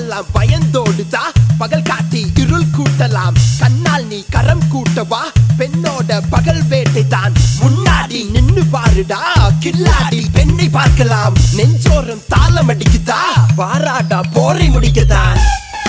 ஊரெல்லாம் பயந்தோடுதா பகல் காட்டி இருள் கூட்டலாம் கண்ணால் நீ கரம் கூட்டவா பெண்ணோட பகல் வேட்டைதான் முன்னாடி நின்னு பாருடா கில்லாடி பெண்ணை பார்க்கலாம் நெஞ்சோரம் தாளம் அடிக்குதா வாராடா போரை முடிக்கதான்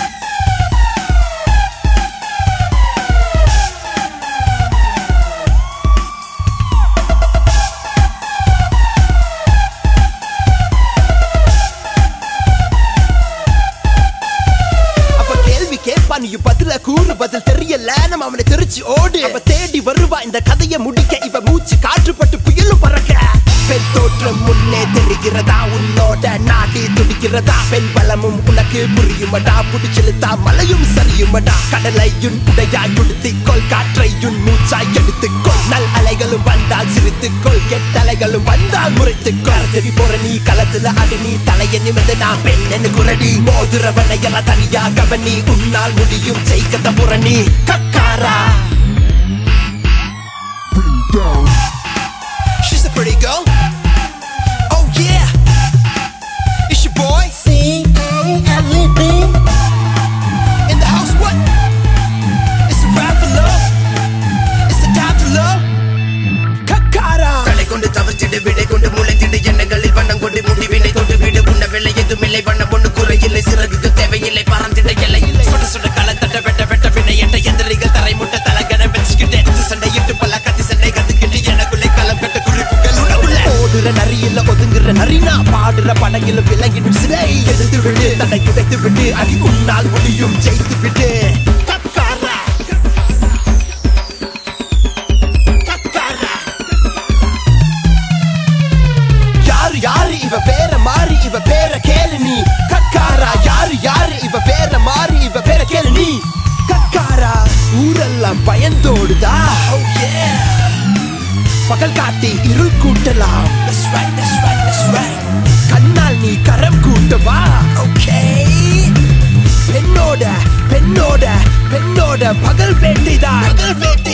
அப்ப கேள்வி கேட்பா நீ பதில கூறு பதில் தெரியல நம்ம அவனை தெரிச்சு ஓடு அவ தேடி வருவா இந்த கதையை முடிக்க இவ மூச்சு காற்றுப்பட்டு புயலும் பறக்க பெண் தோற்றம் முன்னே தெரிகிறதா உன்னோட நாடி துடிக்கிறதா பெண் பலமும் உனக்கு புரியுமடா புடிச்செலுத்தா மலையும் சரியுமடா கடலையுன் உடையாய் உடுத்திக்கொள் காற்றையுன் மூச்சாய் எடுத்துக்கொள் நல் அலைகளும் வந்தால் சிரித்துக்கொள் கெட்டலைகளும் வந்தால் முறைத்துக்கொள் தெரி போற நீ களத்துல அடி நீ தலைய நிமிர்ந்து நான் பெண்ணு குரடி மோதுரவனை எல்லாம் தனியா கவனி உன்னால் முடியும் ஜெயிக்கத்த புற நீ கக்காரா She's a pretty girl. Oh yeah. It's your boy C-A-L-E-B in the house. What? It's a rap for love. It's a time to love. Kakara. தலை கொண்டு தவிர்த்திடு விடை கொண்டு முளைத்திடு எண்ணங்களில் வண்ணம் கொண்டு முடிவினை தொட்டு விடு உன்ன வெள்ளை எதுமில்லை வண்ணம் ஒண்ணு குறையில்லை சிறகுக்கு தேவையில்லை பறந்திட எல்லை சுட சுட களத்தட்ட வெட்ட வெட்ட வினை என்ற எந்திரிகள் தரை முட்ட தலகன வச்சுக்கிட்டு சண்டையிட்டு பல கத்தி சண்டை கத்துக்கிட்டு எனக்குள்ளே களம் கட்ட குறிப்புகள் உணவுல ஓடுற நரியில ஒதுங்குற நரினா பாடுற படங்கில விலங்கிடும் சிலை எதிர்த்து விடு தன்னை துடைத்து விடு அடி உன்னால் முடியும் ஜெயித்து விடு கக்காரா. கக்காரா. யாரு யாரு இவ பேர மாறி இவ பேர கேளு நீ கக்காரா யாரு யாரு இவ பேர மாறி இவ பேர கேளு நீ கக்காரா ஊரெல்லாம் பயந்தோடுதா oh yeah பகல் காட்டி இருள் கூட்டலாம் That's right, that's right, that's right. கண்ணால் நீ கரம் கூட்டவா okay பெண்ணோட பெண்ணோட பெண்ணோட பகல் வேட்டைதான் பகல் வேட்டை